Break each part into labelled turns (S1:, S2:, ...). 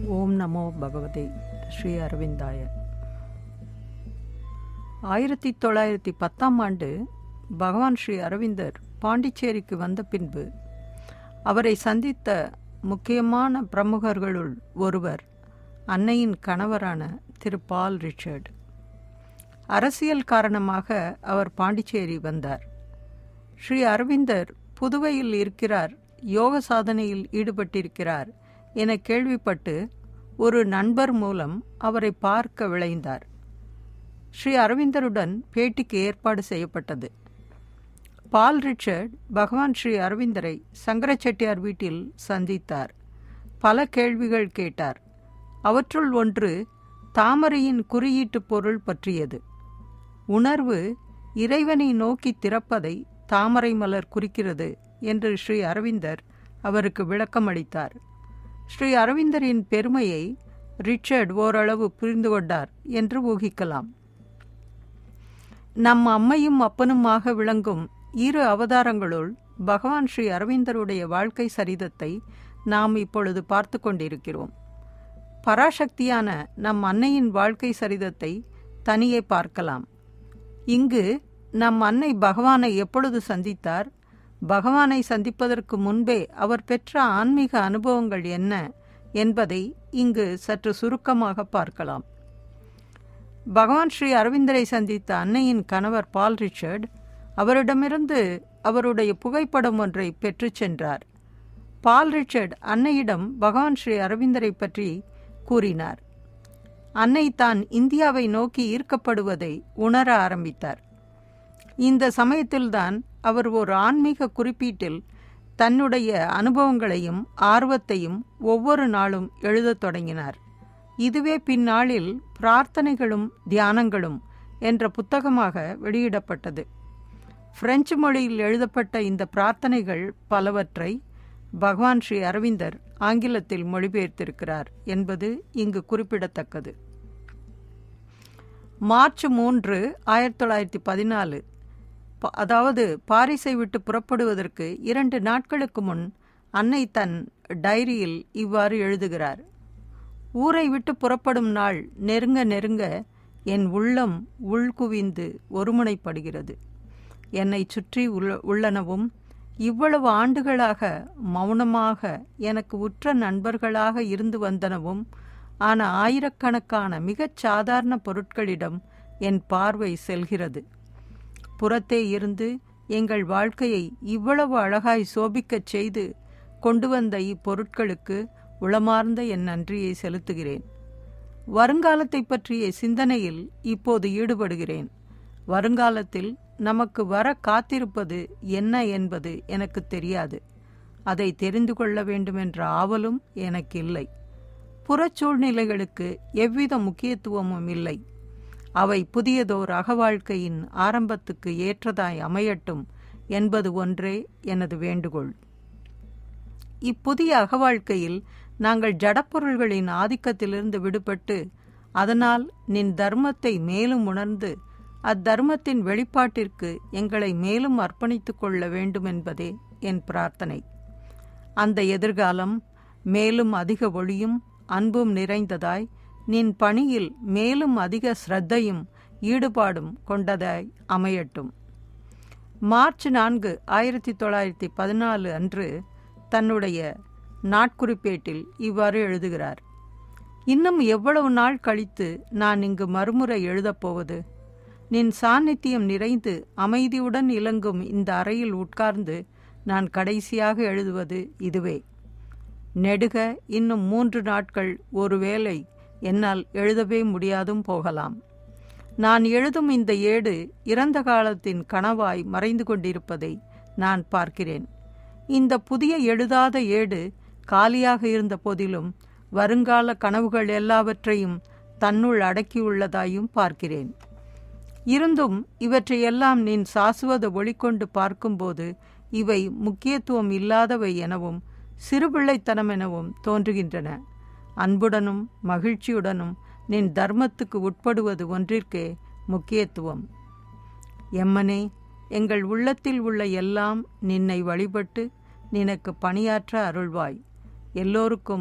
S1: ஓம் நமோ பகவதே ஸ்ரீ அரவிந்தாய ஆயிரத்தி தொள்ளாயிரத்தி பத்தாம் ஆண்டு பகவான் ஸ்ரீ அரவிந்தர் பாண்டிச்சேரிக்கு வந்த பின்பு அவரை சந்தித்த முக்கியமான பிரமுகர்களுள் ஒருவர் அன்னையின் கணவரான திரு பால் ரிச்சர்ட் அரசியல் காரணமாக அவர் பாண்டிச்சேரி வந்தார் ஸ்ரீ அரவிந்தர் புதுவையில் இருக்கிறார் யோக சாதனையில் ஈடுபட்டிருக்கிறார் என கேள்விப்பட்டு ஒரு நண்பர் மூலம் அவரை பார்க்க விளைந்தார் ஸ்ரீ அரவிந்தருடன் பேட்டிக்கு ஏற்பாடு செய்யப்பட்டது பால் ரிச்சர்ட் பகவான் ஸ்ரீ அரவிந்தரை சங்கர செட்டியார் வீட்டில் சந்தித்தார் பல கேள்விகள் கேட்டார் அவற்றுள் ஒன்று தாமரையின் குறியீட்டு பொருள் பற்றியது உணர்வு இறைவனை நோக்கி திறப்பதை தாமரை மலர் குறிக்கிறது என்று ஸ்ரீ அரவிந்தர் அவருக்கு விளக்கமளித்தார் ஸ்ரீ அரவிந்தரின் பெருமையை ரிச்சர்ட் ஓரளவு புரிந்து கொண்டார் என்று ஊகிக்கலாம் நம் அம்மையும் அப்பனுமாக விளங்கும் இரு அவதாரங்களுள் பகவான் ஸ்ரீ அரவிந்தருடைய வாழ்க்கை சரிதத்தை நாம் இப்பொழுது பார்த்து கொண்டிருக்கிறோம் பராசக்தியான நம் அன்னையின் வாழ்க்கை சரிதத்தை தனியே பார்க்கலாம் இங்கு நம் அன்னை பகவானை எப்பொழுது சந்தித்தார் பகவானை சந்திப்பதற்கு முன்பே அவர் பெற்ற ஆன்மீக அனுபவங்கள் என்ன என்பதை இங்கு சற்று சுருக்கமாக பார்க்கலாம் பகவான் ஸ்ரீ அரவிந்தரை சந்தித்த அன்னையின் கணவர் பால் ரிச்சர்ட் அவரிடமிருந்து அவருடைய புகைப்படம் ஒன்றை பெற்றுச் சென்றார் பால் ரிச்சர்ட் அன்னையிடம் பகவான் ஸ்ரீ அரவிந்தரை பற்றி கூறினார் அன்னை தான் இந்தியாவை நோக்கி ஈர்க்கப்படுவதை உணர ஆரம்பித்தார் இந்த சமயத்தில்தான் அவர் ஒரு ஆன்மீக குறிப்பீட்டில் தன்னுடைய அனுபவங்களையும் ஆர்வத்தையும் ஒவ்வொரு நாளும் எழுதத் தொடங்கினார் இதுவே பின்னாளில் பிரார்த்தனைகளும் தியானங்களும் என்ற புத்தகமாக வெளியிடப்பட்டது பிரெஞ்சு மொழியில் எழுதப்பட்ட இந்த பிரார்த்தனைகள் பலவற்றை பகவான் ஸ்ரீ அரவிந்தர் ஆங்கிலத்தில் மொழிபெயர்த்திருக்கிறார் என்பது இங்கு குறிப்பிடத்தக்கது மார்ச் மூன்று ஆயிரத்தி தொள்ளாயிரத்தி பதினாலு அதாவது பாரிஸை விட்டு புறப்படுவதற்கு இரண்டு நாட்களுக்கு முன் அன்னை தன் டைரியில் இவ்வாறு எழுதுகிறார் ஊரை விட்டு புறப்படும் நாள் நெருங்க நெருங்க என் உள்ளம் உள்குவிந்து ஒருமுனைப்படுகிறது என்னை சுற்றி உள்ள உள்ளனவும் இவ்வளவு ஆண்டுகளாக மௌனமாக எனக்கு உற்ற நண்பர்களாக இருந்து வந்தனவும் ஆன ஆயிரக்கணக்கான மிகச் சாதாரண பொருட்களிடம் என் பார்வை செல்கிறது புறத்தே இருந்து எங்கள் வாழ்க்கையை இவ்வளவு அழகாய் சோபிக்கச் செய்து கொண்டு வந்த இப்பொருட்களுக்கு உளமார்ந்த என் நன்றியை செலுத்துகிறேன் வருங்காலத்தை பற்றிய சிந்தனையில் இப்போது ஈடுபடுகிறேன் வருங்காலத்தில் நமக்கு வர காத்திருப்பது என்ன என்பது எனக்கு தெரியாது அதை தெரிந்து கொள்ள வேண்டுமென்ற ஆவலும் எனக்கு இல்லை புறச்சூழ்நிலைகளுக்கு எவ்வித முக்கியத்துவமும் இல்லை அவை புதியதோர் அகவாழ்க்கையின் ஆரம்பத்துக்கு ஏற்றதாய் அமையட்டும் என்பது ஒன்றே எனது வேண்டுகோள் இப்புதிய அகவாழ்க்கையில் நாங்கள் ஜடப்பொருள்களின் ஆதிக்கத்திலிருந்து விடுபட்டு அதனால் நின் தர்மத்தை மேலும் உணர்ந்து அத்தர்மத்தின் வெளிப்பாட்டிற்கு எங்களை மேலும் அர்ப்பணித்துக் கொள்ள வேண்டும் என்பதே என் பிரார்த்தனை அந்த எதிர்காலம் மேலும் அதிக ஒளியும் அன்பும் நிறைந்ததாய் நின் பணியில் மேலும் அதிக ஸ்ரத்தையும் ஈடுபாடும் கொண்டதாய் அமையட்டும் மார்ச் நான்கு ஆயிரத்தி தொள்ளாயிரத்தி பதினாலு அன்று தன்னுடைய நாட்குறிப்பேட்டில் இவ்வாறு எழுதுகிறார் இன்னும் எவ்வளவு நாள் கழித்து நான் இங்கு மறுமுறை எழுதப்போவது நின் சாநித்தியம் நிறைந்து அமைதியுடன் இலங்கும் இந்த அறையில் உட்கார்ந்து நான் கடைசியாக எழுதுவது இதுவே நெடுக இன்னும் மூன்று நாட்கள் ஒருவேளை என்னால் எழுதவே முடியாதும் போகலாம் நான் எழுதும் இந்த ஏடு இறந்த காலத்தின் கனவாய் மறைந்து கொண்டிருப்பதை நான் பார்க்கிறேன் இந்த புதிய எழுதாத ஏடு காலியாக இருந்த போதிலும் வருங்கால கனவுகள் எல்லாவற்றையும் தன்னுள் அடக்கியுள்ளதாயும் பார்க்கிறேன் இருந்தும் இவற்றையெல்லாம் நின் சாசுவத ஒளிக்கொண்டு பார்க்கும்போது இவை முக்கியத்துவம் இல்லாதவை எனவும் சிறுபிள்ளைத்தனம் எனவும் தோன்றுகின்றன அன்புடனும் மகிழ்ச்சியுடனும் நின் தர்மத்துக்கு உட்படுவது ஒன்றிற்கே முக்கியத்துவம் எம்மனே எங்கள் உள்ளத்தில் உள்ள எல்லாம் நின்னை வழிபட்டு நினக்கு பணியாற்ற அருள்வாய் எல்லோருக்கும்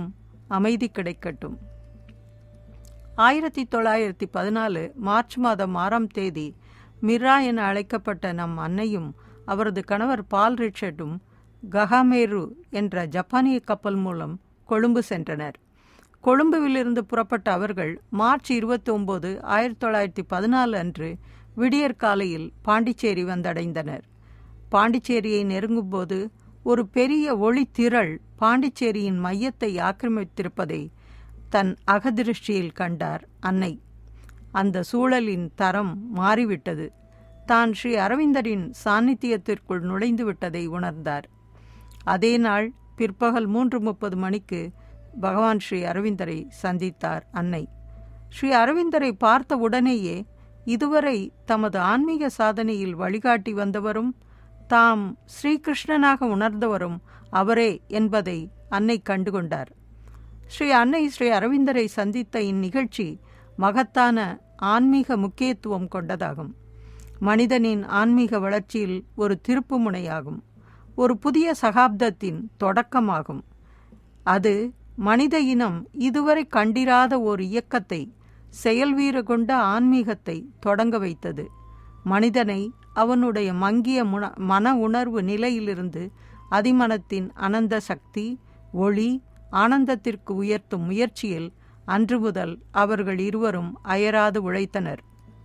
S1: அமைதி கிடைக்கட்டும் ஆயிரத்தி தொள்ளாயிரத்தி பதினாலு மார்ச் மாதம் ஆறாம் தேதி மிர்ரா என அழைக்கப்பட்ட நம் அன்னையும் அவரது கணவர் பால் ரிச்சர்டும் கஹாமேரு என்ற ஜப்பானிய கப்பல் மூலம் கொழும்பு சென்றனர் கொழும்புவிலிருந்து புறப்பட்ட அவர்கள் மார்ச் இருபத்தி ஒன்பது ஆயிரத்தி தொள்ளாயிரத்தி பதினாலு அன்று விடியற் காலையில் பாண்டிச்சேரி வந்தடைந்தனர் பாண்டிச்சேரியை நெருங்கும்போது ஒரு பெரிய ஒளித்திரள் பாண்டிச்சேரியின் மையத்தை ஆக்கிரமித்திருப்பதை தன் அகதிருஷ்டியில் கண்டார் அன்னை அந்த சூழலின் தரம் மாறிவிட்டது தான் ஸ்ரீ அரவிந்தரின் சாநித்தியத்திற்குள் நுழைந்து விட்டதை உணர்ந்தார் அதே நாள் பிற்பகல் மூன்று முப்பது மணிக்கு பகவான் ஸ்ரீ அரவிந்தரை சந்தித்தார் அன்னை ஸ்ரீ அரவிந்தரை பார்த்த உடனேயே இதுவரை தமது ஆன்மீக சாதனையில் வழிகாட்டி வந்தவரும் தாம் ஸ்ரீகிருஷ்ணனாக உணர்ந்தவரும் அவரே என்பதை அன்னை கண்டுகொண்டார் ஸ்ரீ அன்னை ஸ்ரீ அரவிந்தரை சந்தித்த இந்நிகழ்ச்சி மகத்தான ஆன்மீக முக்கியத்துவம் கொண்டதாகும் மனிதனின் ஆன்மீக வளர்ச்சியில் ஒரு திருப்பு முனையாகும் ஒரு புதிய சகாப்தத்தின் தொடக்கமாகும் அது மனித இனம் இதுவரை கண்டிராத ஒரு இயக்கத்தை செயல்வீர கொண்ட ஆன்மீகத்தை தொடங்க வைத்தது மனிதனை அவனுடைய மங்கிய முன மன உணர்வு நிலையிலிருந்து அதிமனத்தின் அனந்த சக்தி ஒளி ஆனந்தத்திற்கு உயர்த்தும் முயற்சியில் அன்று முதல் அவர்கள் இருவரும் அயராது உழைத்தனர்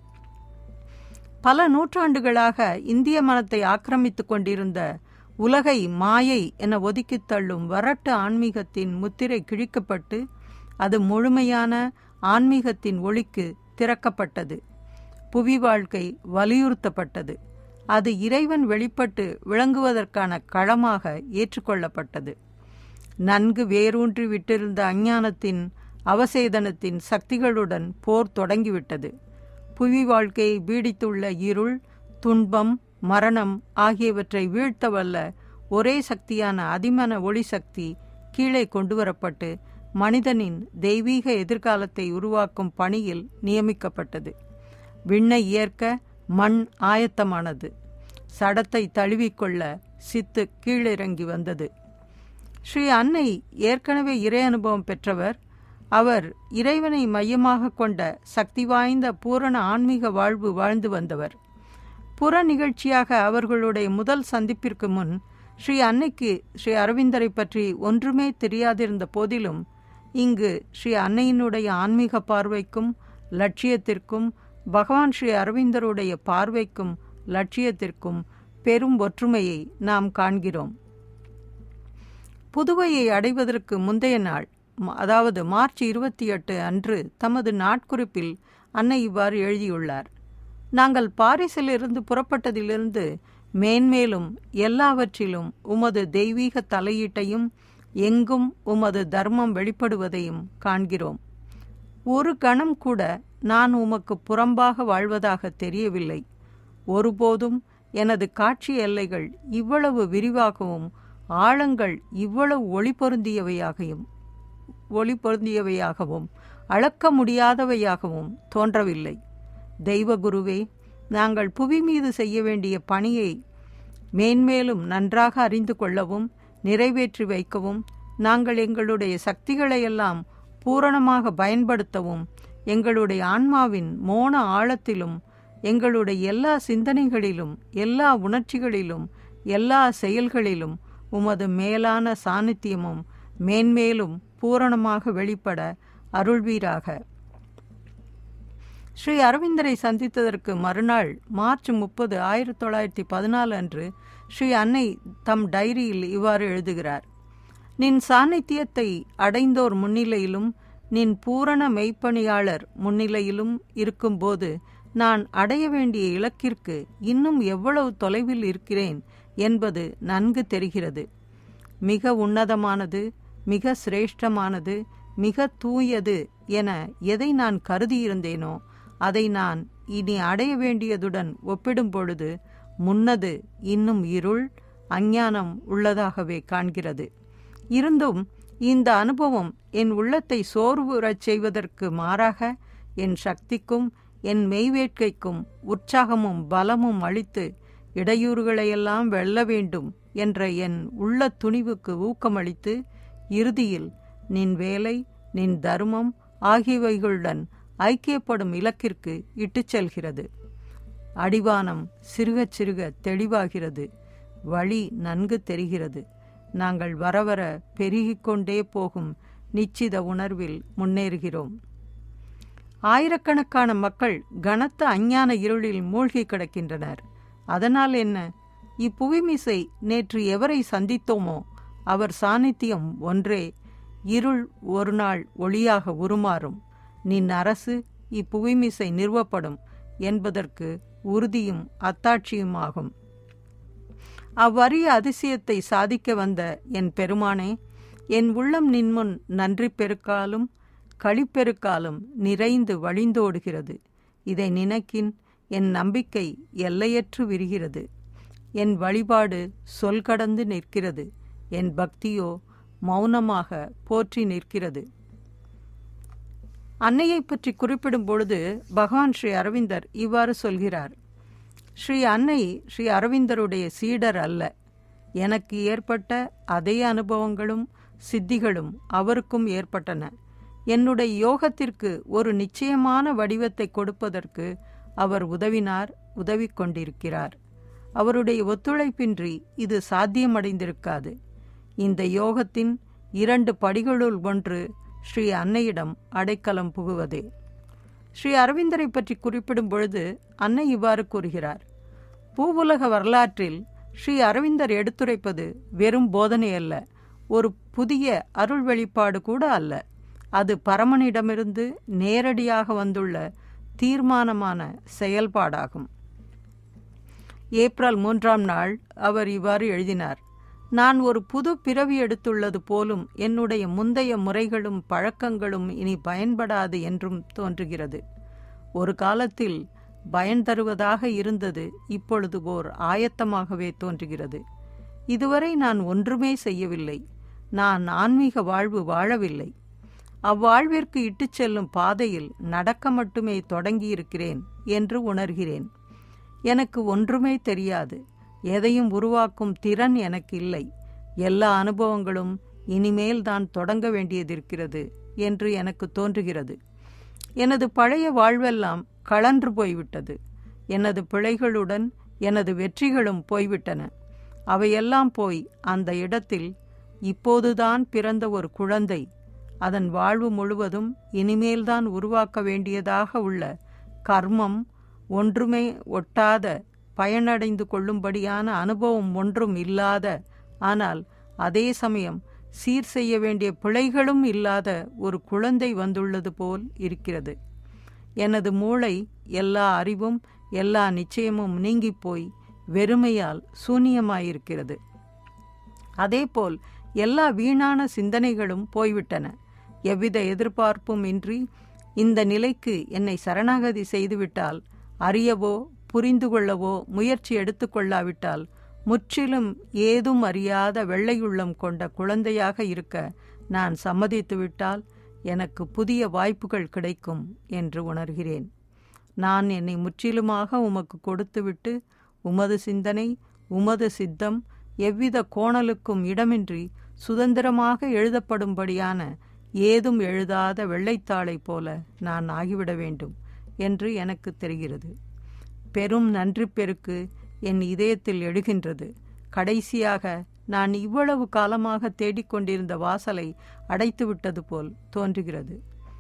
S1: பல நூற்றாண்டுகளாக இந்திய மனத்தை ஆக்கிரமித்துக் கொண்டிருந்த உலகை மாயை என ஒதுக்கித் தள்ளும் வரட்டு ஆன்மீகத்தின் முத்திரை கிழிக்கப்பட்டு அது முழுமையான ஆன்மீகத்தின் ஒளிக்கு திறக்கப்பட்டது புவி வாழ்க்கை வலியுறுத்தப்பட்டது அது இறைவன் வெளிப்பட்டு விளங்குவதற்கான களமாக ஏற்றுக்கொள்ளப்பட்டது நன்கு வேரூன்றி விட்டிருந்த அஞ்ஞானத்தின் அவசேதனத்தின் சக்திகளுடன் போர் தொடங்கிவிட்டது புவி வாழ்க்கையை பீடித்துள்ள இருள் துன்பம் மரணம் ஆகியவற்றை வீழ்த்தவல்ல ஒரே சக்தியான அதிமன ஒளி சக்தி கீழே கொண்டுவரப்பட்டு மனிதனின் தெய்வீக எதிர்காலத்தை உருவாக்கும் பணியில் நியமிக்கப்பட்டது விண்ணை ஏற்க மண் ஆயத்தமானது சடத்தை தழுவிக்கொள்ள சித்து கீழிறங்கி வந்தது ஸ்ரீ அன்னை ஏற்கனவே இறை அனுபவம் பெற்றவர் அவர் இறைவனை மையமாக கொண்ட சக்தி வாய்ந்த பூரண ஆன்மீக வாழ்வு வாழ்ந்து வந்தவர் புற நிகழ்ச்சியாக அவர்களுடைய முதல் சந்திப்பிற்கு முன் ஸ்ரீ அன்னைக்கு ஸ்ரீ அரவிந்தரை பற்றி ஒன்றுமே தெரியாதிருந்த போதிலும் இங்கு ஸ்ரீ அன்னையினுடைய ஆன்மீக பார்வைக்கும் லட்சியத்திற்கும் பகவான் ஸ்ரீ அரவிந்தருடைய பார்வைக்கும் லட்சியத்திற்கும் பெரும் ஒற்றுமையை நாம் காண்கிறோம் புதுவையை அடைவதற்கு முந்தைய நாள் அதாவது மார்ச் இருபத்தி எட்டு அன்று தமது நாட்குறிப்பில் அன்னை இவ்வாறு எழுதியுள்ளார் நாங்கள் பாரிஸிலிருந்து புறப்பட்டதிலிருந்து மேன்மேலும் எல்லாவற்றிலும் உமது தெய்வீக தலையீட்டையும் எங்கும் உமது தர்மம் வெளிப்படுவதையும் காண்கிறோம் ஒரு கணம் கூட நான் உமக்கு புறம்பாக வாழ்வதாக தெரியவில்லை ஒருபோதும் எனது காட்சி எல்லைகள் இவ்வளவு விரிவாகவும் ஆழங்கள் இவ்வளவு ஒளி பொருந்தியவையாகவும் ஒளி பொருந்தியவையாகவும் அளக்க முடியாதவையாகவும் தோன்றவில்லை தெய்வகுருவே நாங்கள் புவி மீது செய்ய வேண்டிய பணியை மேன்மேலும் நன்றாக அறிந்து கொள்ளவும் நிறைவேற்றி வைக்கவும் நாங்கள் எங்களுடைய சக்திகளையெல்லாம் பூரணமாக பயன்படுத்தவும் எங்களுடைய ஆன்மாவின் மோன ஆழத்திலும் எங்களுடைய எல்லா சிந்தனைகளிலும் எல்லா உணர்ச்சிகளிலும் எல்லா செயல்களிலும் உமது மேலான சாநித்தியமும் மேன்மேலும் பூரணமாக வெளிப்பட அருள்வீராக ஸ்ரீ அரவிந்தரை சந்தித்ததற்கு மறுநாள் மார்ச் முப்பது ஆயிரத்தி தொள்ளாயிரத்தி பதினாலு அன்று ஸ்ரீ அன்னை தம் டைரியில் இவ்வாறு எழுதுகிறார் நின் சாநித்தியத்தை அடைந்தோர் முன்னிலையிலும் நின் பூரண மெய்ப்பணியாளர் முன்னிலையிலும் இருக்கும்போது நான் அடைய வேண்டிய இலக்கிற்கு இன்னும் எவ்வளவு தொலைவில் இருக்கிறேன் என்பது நன்கு தெரிகிறது மிக உன்னதமானது மிக சிரேஷ்டமானது மிக தூயது என எதை நான் கருதியிருந்தேனோ அதை நான் இனி அடைய வேண்டியதுடன் ஒப்பிடும் பொழுது முன்னது இன்னும் இருள் அஞ்ஞானம் உள்ளதாகவே காண்கிறது இருந்தும் இந்த அனுபவம் என் உள்ளத்தை சோர்வுறச் செய்வதற்கு மாறாக என் சக்திக்கும் என் மெய்வேட்கைக்கும் உற்சாகமும் பலமும் அளித்து இடையூறுகளையெல்லாம் வெல்ல வேண்டும் என்ற என் உள்ள துணிவுக்கு ஊக்கமளித்து இறுதியில் நின் வேலை நின் தர்மம் ஆகியவைகளுடன் ஐக்கியப்படும் இலக்கிற்கு இட்டுச் செல்கிறது அடிவானம் சிறுகச் சிறுக தெளிவாகிறது வழி நன்கு தெரிகிறது நாங்கள் வரவர பெருகிக் கொண்டே போகும் நிச்சித உணர்வில் முன்னேறுகிறோம் ஆயிரக்கணக்கான மக்கள் கனத்த அஞ்ஞான இருளில் மூழ்கி கிடக்கின்றனர் அதனால் என்ன இப்புவிமிசை நேற்று எவரை சந்தித்தோமோ அவர் சாநித்தியம் ஒன்றே இருள் ஒரு நாள் ஒளியாக உருமாறும் நின் அரசு இப்புவிமிசை நிறுவப்படும் என்பதற்கு உறுதியும் அத்தாட்சியுமாகும் அவ்வறிய அதிசயத்தை சாதிக்க வந்த என் பெருமானே என் உள்ளம் நின்முன் நன்றி பெருக்காலும் களிப்பெருக்காலும் நிறைந்து வழிந்தோடுகிறது இதை நினைக்கின் என் நம்பிக்கை எல்லையற்று விரிகிறது என் வழிபாடு சொல் கடந்து நிற்கிறது என் பக்தியோ மௌனமாக போற்றி நிற்கிறது அன்னையை பற்றி குறிப்பிடும் பொழுது பகவான் ஸ்ரீ அரவிந்தர் இவ்வாறு சொல்கிறார் ஸ்ரீ அன்னை ஸ்ரீ அரவிந்தருடைய சீடர் அல்ல எனக்கு ஏற்பட்ட அதே அனுபவங்களும் சித்திகளும் அவருக்கும் ஏற்பட்டன என்னுடைய யோகத்திற்கு ஒரு நிச்சயமான வடிவத்தை கொடுப்பதற்கு அவர் உதவினார் உதவி கொண்டிருக்கிறார் அவருடைய ஒத்துழைப்பின்றி இது சாத்தியமடைந்திருக்காது இந்த யோகத்தின் இரண்டு படிகளுள் ஒன்று ஸ்ரீ அன்னையிடம் அடைக்கலம் புகுவதே ஸ்ரீ அரவிந்தரை பற்றி குறிப்பிடும் பொழுது அன்னை இவ்வாறு கூறுகிறார் பூவுலக வரலாற்றில் ஸ்ரீ அரவிந்தர் எடுத்துரைப்பது வெறும் போதனை அல்ல ஒரு புதிய அருள் வெளிப்பாடு கூட அல்ல அது பரமனிடமிருந்து நேரடியாக வந்துள்ள தீர்மானமான செயல்பாடாகும் ஏப்ரல் மூன்றாம் நாள் அவர் இவ்வாறு எழுதினார் நான் ஒரு புது பிறவி எடுத்துள்ளது போலும் என்னுடைய முந்தைய முறைகளும் பழக்கங்களும் இனி பயன்படாது என்றும் தோன்றுகிறது ஒரு காலத்தில் பயன் தருவதாக இருந்தது இப்பொழுது ஓர் ஆயத்தமாகவே தோன்றுகிறது இதுவரை நான் ஒன்றுமே செய்யவில்லை நான் ஆன்மீக வாழ்வு வாழவில்லை அவ்வாழ்விற்கு இட்டுச் செல்லும் பாதையில் நடக்க மட்டுமே தொடங்கியிருக்கிறேன் என்று உணர்கிறேன் எனக்கு ஒன்றுமே தெரியாது எதையும் உருவாக்கும் திறன் எனக்கு இல்லை எல்லா அனுபவங்களும் இனிமேல் தான் தொடங்க வேண்டியதிருக்கிறது என்று எனக்கு தோன்றுகிறது எனது பழைய வாழ்வெல்லாம் களன்று போய்விட்டது எனது பிழைகளுடன் எனது வெற்றிகளும் போய்விட்டன அவையெல்லாம் போய் அந்த இடத்தில் இப்போதுதான் பிறந்த ஒரு குழந்தை அதன் வாழ்வு முழுவதும் இனிமேல்தான் உருவாக்க வேண்டியதாக உள்ள கர்மம் ஒன்றுமே ஒட்டாத பயனடைந்து கொள்ளும்படியான அனுபவம் ஒன்றும் இல்லாத ஆனால் அதே சமயம் சீர் செய்ய வேண்டிய பிழைகளும் இல்லாத ஒரு குழந்தை வந்துள்ளது போல் இருக்கிறது எனது மூளை எல்லா அறிவும் எல்லா நிச்சயமும் நீங்கிப் போய் வெறுமையால் சூனியமாயிருக்கிறது அதேபோல் எல்லா வீணான சிந்தனைகளும் போய்விட்டன எவ்வித எதிர்பார்ப்பும் இன்றி இந்த நிலைக்கு என்னை சரணாகதி செய்துவிட்டால் அறியவோ புரிந்து கொள்ளவோ முயற்சி எடுத்துக்கொள்ளாவிட்டால் முற்றிலும் ஏதும் அறியாத வெள்ளையுள்ளம் கொண்ட குழந்தையாக இருக்க நான் சம்மதித்துவிட்டால் எனக்கு புதிய வாய்ப்புகள் கிடைக்கும் என்று உணர்கிறேன் நான் என்னை முற்றிலுமாக உமக்கு கொடுத்துவிட்டு உமது சிந்தனை உமது சித்தம் எவ்வித கோணலுக்கும் இடமின்றி சுதந்திரமாக எழுதப்படும்படியான ஏதும் எழுதாத வெள்ளைத்தாளைப் போல நான் ஆகிவிட வேண்டும் என்று எனக்கு தெரிகிறது பெரும் நன்றி பெருக்கு என் இதயத்தில் எழுகின்றது கடைசியாக நான் இவ்வளவு காலமாக தேடிக்கொண்டிருந்த வாசலை அடைத்துவிட்டது போல் தோன்றுகிறது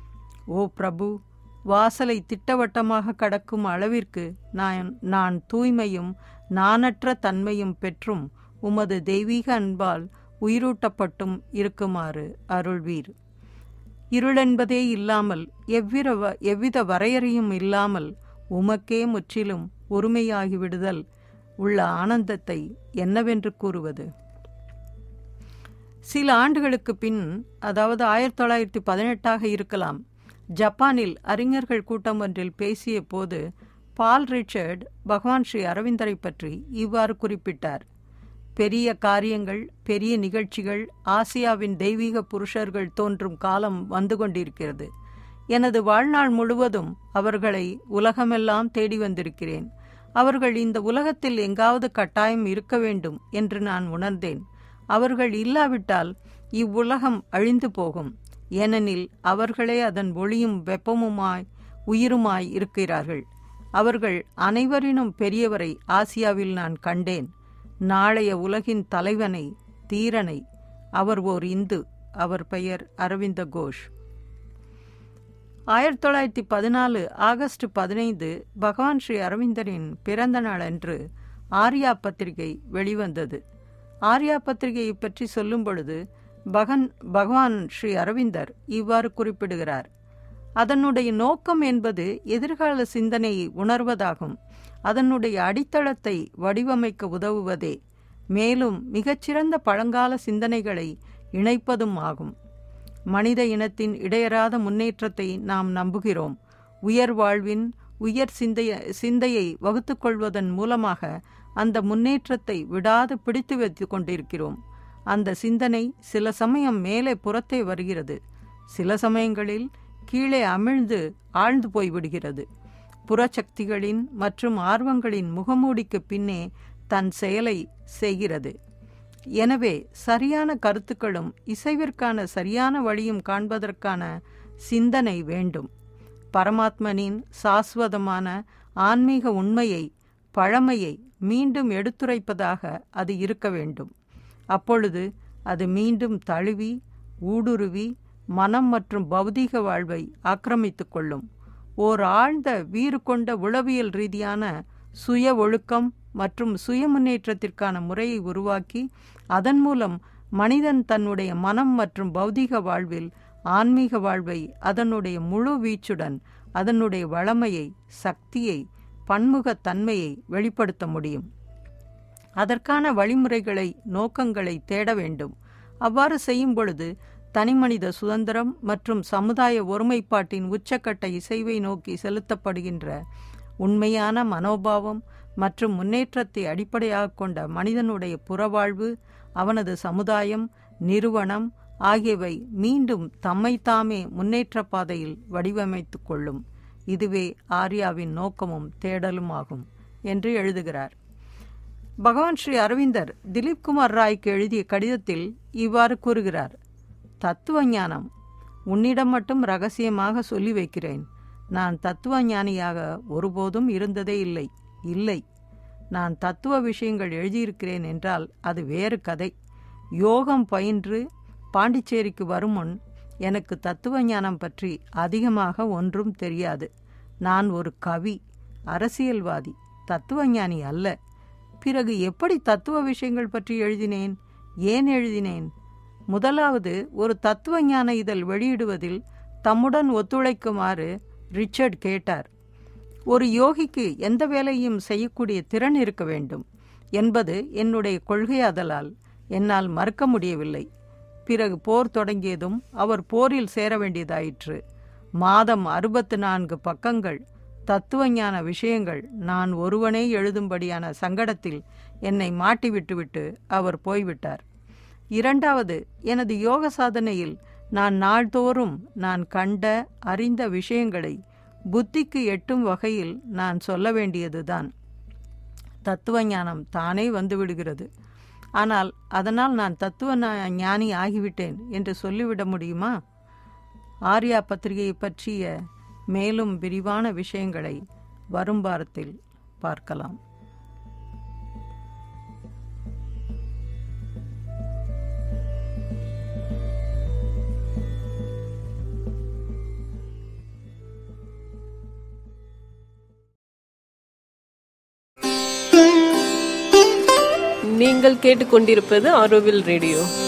S1: ஓ பிரபு வாசலை திட்டவட்டமாக கடக்கும் அளவிற்கு நான் நான் தூய்மையும் நானற்ற தன்மையும் பெற்றும் உமது தெய்வீக அன்பால் உயிரூட்டப்பட்டும் இருக்குமாறு அருள்வீர் இருளென்பதே இல்லாமல் எவ்வித எவ்வித வரையறையும் இல்லாமல் உமக்கே முற்றிலும் ஒருமையாகிவிடுதல் உள்ள ஆனந்தத்தை என்னவென்று கூறுவது சில ஆண்டுகளுக்கு பின் அதாவது ஆயிரத்தி தொள்ளாயிரத்தி பதினெட்டாக இருக்கலாம் ஜப்பானில் அறிஞர்கள் கூட்டம் ஒன்றில் பேசிய போது பால் ரிச்சர்ட் பகவான் ஸ்ரீ அரவிந்தரை பற்றி இவ்வாறு குறிப்பிட்டார் பெரிய காரியங்கள் பெரிய நிகழ்ச்சிகள் ஆசியாவின் தெய்வீக புருஷர்கள் தோன்றும் காலம் வந்து கொண்டிருக்கிறது எனது வாழ்நாள் முழுவதும் அவர்களை உலகமெல்லாம் தேடி வந்திருக்கிறேன் அவர்கள் இந்த உலகத்தில் எங்காவது கட்டாயம் இருக்க வேண்டும் என்று நான் உணர்ந்தேன் அவர்கள் இல்லாவிட்டால் இவ்வுலகம் அழிந்து போகும் ஏனெனில் அவர்களே அதன் ஒளியும் வெப்பமுமாய் உயிருமாய் இருக்கிறார்கள் அவர்கள் அனைவரினும் பெரியவரை ஆசியாவில் நான் கண்டேன் நாளைய உலகின் தலைவனை தீரனை அவர் ஓர் இந்து அவர் பெயர் அரவிந்த கோஷ் ஆயிரத்தி தொள்ளாயிரத்தி பதினாலு ஆகஸ்ட் பதினைந்து பகவான் ஸ்ரீ அரவிந்தரின் பிறந்த நாள் அன்று ஆர்யா பத்திரிகை வெளிவந்தது ஆர்யா பத்திரிகையை பற்றி சொல்லும் பொழுது பகன் பகவான் ஸ்ரீ அரவிந்தர் இவ்வாறு குறிப்பிடுகிறார் அதனுடைய நோக்கம் என்பது எதிர்கால சிந்தனையை உணர்வதாகும் அதனுடைய அடித்தளத்தை வடிவமைக்க உதவுவதே மேலும் மிகச்சிறந்த பழங்கால சிந்தனைகளை இணைப்பதும் ஆகும் மனித இனத்தின் இடையறாத முன்னேற்றத்தை நாம் நம்புகிறோம் உயர் வாழ்வின் உயர் சிந்தைய சிந்தையை வகுத்து கொள்வதன் மூலமாக அந்த முன்னேற்றத்தை விடாது பிடித்து வைத்து கொண்டிருக்கிறோம் அந்த சிந்தனை சில சமயம் மேலே புறத்தே வருகிறது சில சமயங்களில் கீழே அமிழ்ந்து ஆழ்ந்து போய்விடுகிறது புறச்சக்திகளின் மற்றும் ஆர்வங்களின் முகமூடிக்கு பின்னே தன் செயலை செய்கிறது எனவே சரியான கருத்துக்களும் இசைவிற்கான சரியான வழியும் காண்பதற்கான சிந்தனை வேண்டும் பரமாத்மனின் சாஸ்வதமான ஆன்மீக உண்மையை பழமையை மீண்டும் எடுத்துரைப்பதாக அது இருக்க வேண்டும் அப்பொழுது அது மீண்டும் தழுவி ஊடுருவி மனம் மற்றும் பௌதீக வாழ்வை ஆக்கிரமித்து கொள்ளும் ஓர் ஆழ்ந்த வீறு கொண்ட உளவியல் ரீதியான சுய ஒழுக்கம் மற்றும் சுய முன்னேற்றத்திற்கான முறையை உருவாக்கி அதன் மூலம் மனிதன் தன்னுடைய மனம் மற்றும் பௌதீக வாழ்வில் ஆன்மீக வாழ்வை அதனுடைய முழு வீச்சுடன் அதனுடைய வளமையை சக்தியை பன்முகத்தன்மையை வெளிப்படுத்த முடியும் அதற்கான வழிமுறைகளை நோக்கங்களை தேட வேண்டும் அவ்வாறு செய்யும் பொழுது தனிமனித சுதந்திரம் மற்றும் சமுதாய ஒருமைப்பாட்டின் உச்சக்கட்ட இசைவை நோக்கி செலுத்தப்படுகின்ற உண்மையான மனோபாவம் மற்றும் முன்னேற்றத்தை அடிப்படையாக கொண்ட மனிதனுடைய புறவாழ்வு அவனது சமுதாயம் நிறுவனம் ஆகியவை மீண்டும் தம்மைத்தாமே முன்னேற்ற பாதையில் வடிவமைத்து கொள்ளும் இதுவே ஆர்யாவின் நோக்கமும் தேடலும் ஆகும் என்று எழுதுகிறார் பகவான் ஸ்ரீ அரவிந்தர் திலீப் குமார் ராய்க்கு எழுதிய கடிதத்தில் இவ்வாறு கூறுகிறார் தத்துவ ஞானம் உன்னிடம் மட்டும் ரகசியமாக சொல்லி வைக்கிறேன் நான் தத்துவ ஞானியாக ஒருபோதும் இருந்ததே இல்லை இல்லை நான் தத்துவ விஷயங்கள் எழுதியிருக்கிறேன் என்றால் அது வேறு கதை யோகம் பயின்று பாண்டிச்சேரிக்கு வரும் முன் எனக்கு தத்துவ ஞானம் பற்றி அதிகமாக ஒன்றும் தெரியாது நான் ஒரு கவி அரசியல்வாதி தத்துவ ஞானி அல்ல பிறகு எப்படி தத்துவ விஷயங்கள் பற்றி எழுதினேன் ஏன் எழுதினேன் முதலாவது ஒரு தத்துவ ஞான இதழ் வெளியிடுவதில் தம்முடன் ஒத்துழைக்குமாறு ரிச்சர்ட் கேட்டார் ஒரு யோகிக்கு எந்த வேலையும் செய்யக்கூடிய திறன் இருக்க வேண்டும் என்பது என்னுடைய கொள்கையாதலால் என்னால் மறுக்க முடியவில்லை பிறகு போர் தொடங்கியதும் அவர் போரில் சேர வேண்டியதாயிற்று மாதம் அறுபத்து நான்கு பக்கங்கள் தத்துவஞான விஷயங்கள் நான் ஒருவனே எழுதும்படியான சங்கடத்தில் என்னை மாட்டிவிட்டுவிட்டு அவர் போய்விட்டார் இரண்டாவது எனது யோக சாதனையில் நான் நாள்தோறும் நான் கண்ட அறிந்த விஷயங்களை புத்திக்கு எட்டும் வகையில் நான் சொல்ல வேண்டியதுதான் தத்துவ ஞானம் தானே வந்துவிடுகிறது ஆனால் அதனால் நான் தத்துவ ஞானி ஆகிவிட்டேன் என்று சொல்லிவிட முடியுமா ஆர்யா பத்திரிகையை பற்றிய மேலும் விரிவான விஷயங்களை வரும் வாரத்தில் பார்க்கலாம்
S2: நீங்கள் கேட்டுக்கொண்டிருப்பது ஆரோவில் ரேடியோ